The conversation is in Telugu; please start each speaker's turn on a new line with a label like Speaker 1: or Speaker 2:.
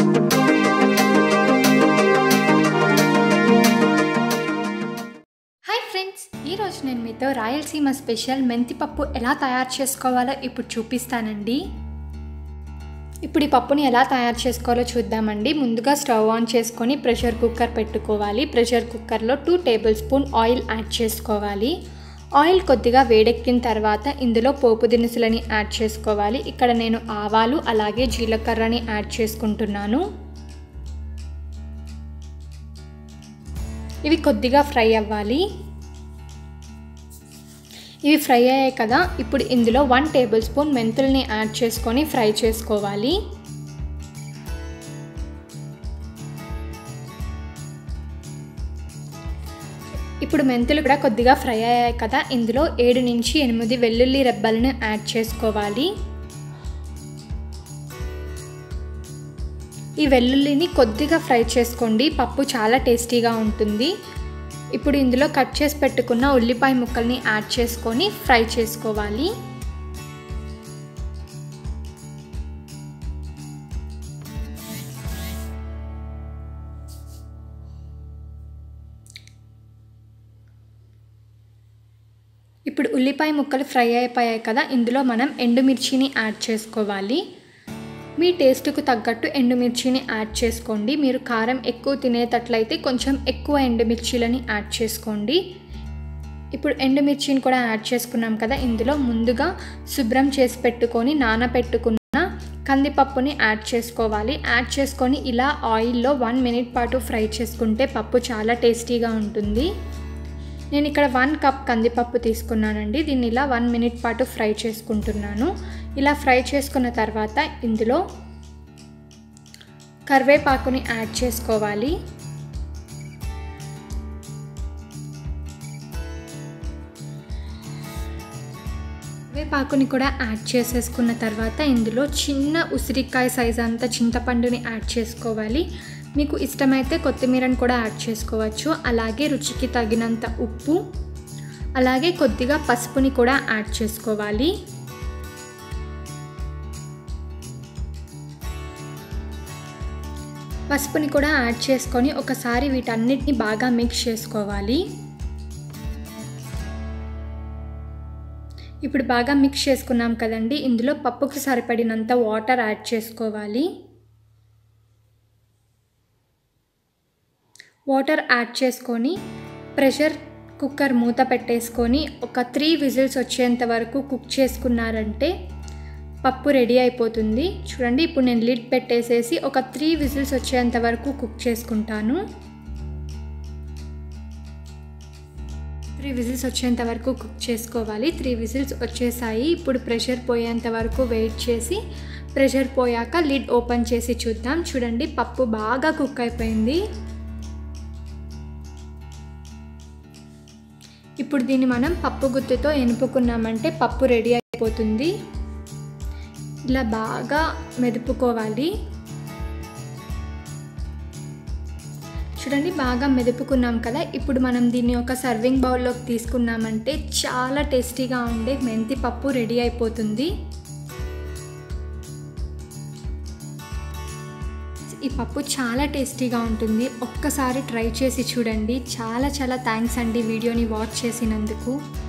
Speaker 1: హాయ్ ఫ్రెండ్స్ ఈరోజు నేను మీతో రాయలసీమ స్పెషల్ మెంతిపప్పు ఎలా తయారు చేసుకోవాలో ఇప్పుడు చూపిస్తానండి ఇప్పుడు ఈ పప్పుని ఎలా తయారు చేసుకోవాలో చూద్దామండి ముందుగా స్టవ్ ఆన్ చేసుకొని ప్రెషర్ కుక్కర్ పెట్టుకోవాలి ప్రెషర్ కుక్కర్లో two tablespoon oil add చేసుకోవాలి ఆయిల్ కొద్దిగా వేడెక్కిన తర్వాత ఇందులో పోపు దినుసులని యాడ్ చేసుకోవాలి ఇక్కడ నేను ఆవాలు అలాగే జీలకర్రని యాడ్ చేసుకుంటున్నాను ఇవి కొద్దిగా ఫ్రై అవ్వాలి ఇవి ఫ్రై అయ్యాయి కదా ఇప్పుడు ఇందులో వన్ టేబుల్ స్పూన్ మెంతుల్ని యాడ్ చేసుకొని ఫ్రై చేసుకోవాలి ఇప్పుడు మెంతులు కూడా కొద్దిగా ఫ్రై అయ్యాయి కదా ఇందులో ఏడు నుంచి ఎనిమిది వెల్లుల్లి రెబ్బలను యాడ్ చేసుకోవాలి ఈ వెల్లుల్లిని కొద్దిగా ఫ్రై చేసుకోండి పప్పు చాలా టేస్టీగా ఉంటుంది ఇప్పుడు ఇందులో కట్ చేసి పెట్టుకున్న ఉల్లిపాయ ముక్కల్ని యాడ్ చేసుకొని ఫ్రై చేసుకోవాలి ఇప్పుడు ఉల్లిపాయ ముక్కలు ఫ్రై అయిపోయాయి కదా ఇందులో మనం ఎండుమిర్చిని యాడ్ చేసుకోవాలి మీ టేస్ట్కు తగ్గట్టు ఎండుమిర్చిని యాడ్ చేసుకోండి మీరు కారం ఎక్కువ తినేటట్లయితే కొంచెం ఎక్కువ ఎండుమిర్చిలని యాడ్ చేసుకోండి ఇప్పుడు ఎండుమిర్చిని కూడా యాడ్ చేసుకున్నాం కదా ఇందులో ముందుగా శుభ్రం చేసి పెట్టుకొని నానబెట్టుకున్న కందిపప్పుని యాడ్ చేసుకోవాలి యాడ్ చేసుకొని ఇలా ఆయిల్లో వన్ మినిట్ పాటు ఫ్రై చేసుకుంటే పప్పు చాలా టేస్టీగా ఉంటుంది నేను ఇక్కడ వన్ కప్ కందిపప్పు తీసుకున్నానండి దీన్ని ఇలా వన్ మినిట్ పాటు ఫ్రై చేసుకుంటున్నాను ఇలా ఫ్రై చేసుకున్న తర్వాత ఇందులో కరివేపాకుని యాడ్ చేసుకోవాలి కరివేపాకుని కూడా యాడ్ చేసేసుకున్న తర్వాత ఇందులో చిన్న ఉసిరికాయ సైజ్ అంత చింతపండుని యాడ్ చేసుకోవాలి మీకు ఇష్టమైతే కొత్తిమీరని కూడా యాడ్ చేసుకోవచ్చు అలాగే రుచికి తగినంత ఉప్పు అలాగే కొద్దిగా పసుపుని కూడా యాడ్ చేసుకోవాలి పసుపుని కూడా యాడ్ చేసుకొని ఒకసారి వీటన్నిటిని బాగా మిక్స్ చేసుకోవాలి ఇప్పుడు బాగా మిక్స్ చేసుకున్నాం కదండి ఇందులో పప్పుకి సరిపడినంత వాటర్ యాడ్ చేసుకోవాలి వాటర్ యాడ్ చేసుకొని ప్రెషర్ కుక్కర్ మూత పెట్టేసుకొని ఒక త్రీ విజిల్స్ వచ్చేంత వరకు కుక్ చేసుకున్నారంటే పప్పు రెడీ అయిపోతుంది చూడండి ఇప్పుడు నేను లిడ్ పెట్టేసేసి ఒక త్రీ విజిల్స్ వచ్చేంత వరకు కుక్ చేసుకుంటాను త్రీ విజిల్స్ వచ్చేంత వరకు కుక్ చేసుకోవాలి త్రీ విజిల్స్ వచ్చేసాయి ఇప్పుడు ప్రెషర్ పోయేంత వరకు వెయిట్ చేసి ప్రెషర్ పోయాక లిడ్ ఓపెన్ చేసి చూద్దాం చూడండి పప్పు బాగా కుక్ అయిపోయింది ఇప్పుడు దీన్ని మనం పప్పు గుత్తితో ఎనుపుకున్నామంటే పప్పు రెడీ అయిపోతుంది ఇలా బాగా మెదుపుకోవాలి చూడండి బాగా మెదుపుకున్నాం కదా ఇప్పుడు మనం దీన్ని ఒక సర్వింగ్ బౌల్లోకి తీసుకున్నామంటే చాలా టేస్టీగా ఉండే మెంతి పప్పు రెడీ అయిపోతుంది ఈ పప్పు చాలా టేస్టీగా ఉంటుంది ఒక్కసారి ట్రై చేసి చూడండి చాలా చాలా థ్యాంక్స్ అండి వీడియోని వాచ్ చేసినందుకు